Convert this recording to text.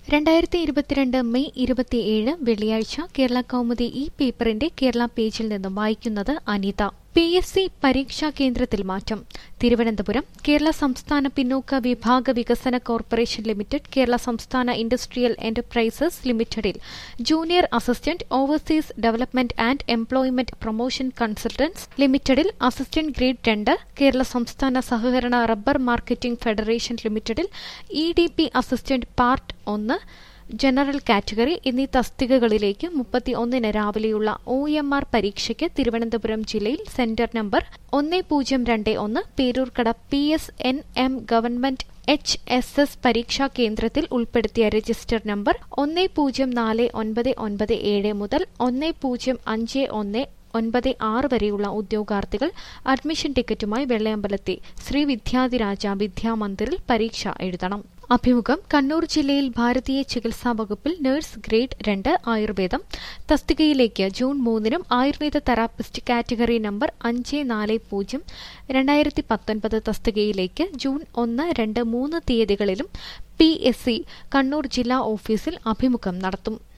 രണ്ടായിരത്തി ഇരുപത്തിരണ്ട് മെയ് ഇരുപത്തിയേഴ് വെള്ളിയാഴ്ച കേരള കൗമുദി ഈ പേപ്പറിന്റെ കേരള പേജിൽ നിന്നും വായിക്കുന്നത് അനിത പി എസ് സി പരീക്ഷാ കേന്ദ്രത്തിൽ മാറ്റം തിരുവനന്തപുരം കേരള സംസ്ഥാന പിന്നോക്ക വിഭാഗ വികസന കോർപ്പറേഷൻ ലിമിറ്റഡ് കേരള സംസ്ഥാന ഇൻഡസ്ട്രിയൽ എന്റർപ്രൈസസ് ലിമിറ്റഡിൽ junior assistant overseas development and employment promotion consultants ലിമിറ്റഡിൽ അസിസ്റ്റന്റ് ഗ്രേഡ് രണ്ട് കേരള സംസ്ഥാന സഹകരണ റബ്ബർ മാർക്കറ്റിംഗ് ഫെഡറേഷൻ ലിമിറ്റഡിൽ E D P assistant part ഒന്ന് ജനറൽ കാറ്റഗറി എന്നീ തസ്തികകളിലേക്ക് മുപ്പത്തി ഒന്നിന് രാവിലെയുള്ള ഒ എം ആർ പരീക്ഷയ്ക്ക് തിരുവനന്തപുരം ജില്ലയിൽ സെന്റർ നമ്പർ ഒന്ന് പൂജ്യം രണ്ട് ഒന്ന് Peroorkada P S N M government H S S പരീക്ഷാ കേന്ദ്രത്തിൽ ഉൾപ്പെടുത്തിയ രജിസ്റ്റർ നമ്പർ ഒന്ന് പൂജ്യം നാല് ഒൻപത് ഒൻപത് ഏഴ് മുതൽ ഒന്ന് പൂജ്യം അഞ്ച് ഒന്ന് ഒൻപത് ആറ് വരെയുള്ള ഉദ്യോഗാർത്ഥികൾ അഡ്മിഷൻ ടിക്കറ്റുമായി വെള്ളയമ്പലത്തെ ശ്രീ വിദ്യാധിരാജ വിദ്യാമന്ദിറിൽ പരീക്ഷ എഴുതണം അഭിമുഖം കണ്ണൂർ ജില്ലയിൽ ഭാരതീയ ചികിത്സാ വകുപ്പിൽ നഴ്സ് ഗ്രേഡ് രണ്ട് ആയുർവേദം തസ്തികയിലേക്ക് ജൂൺ മൂന്നിനും ആയുർവേദ തെറാപ്പിസ്റ്റ് കാറ്റഗറി നമ്പർ അഞ്ച് നാല് പൂജ്യം രണ്ടായിരത്തി പത്തൊൻപത് തസ്തികയിലേക്ക് ജൂൺ ഒന്ന് രണ്ട് മൂന്ന് തീയതികളിലും പി എസ് സി കണ്ണൂർ ജില്ലാ ഓഫീസിൽ അഭിമുഖം നടത്തും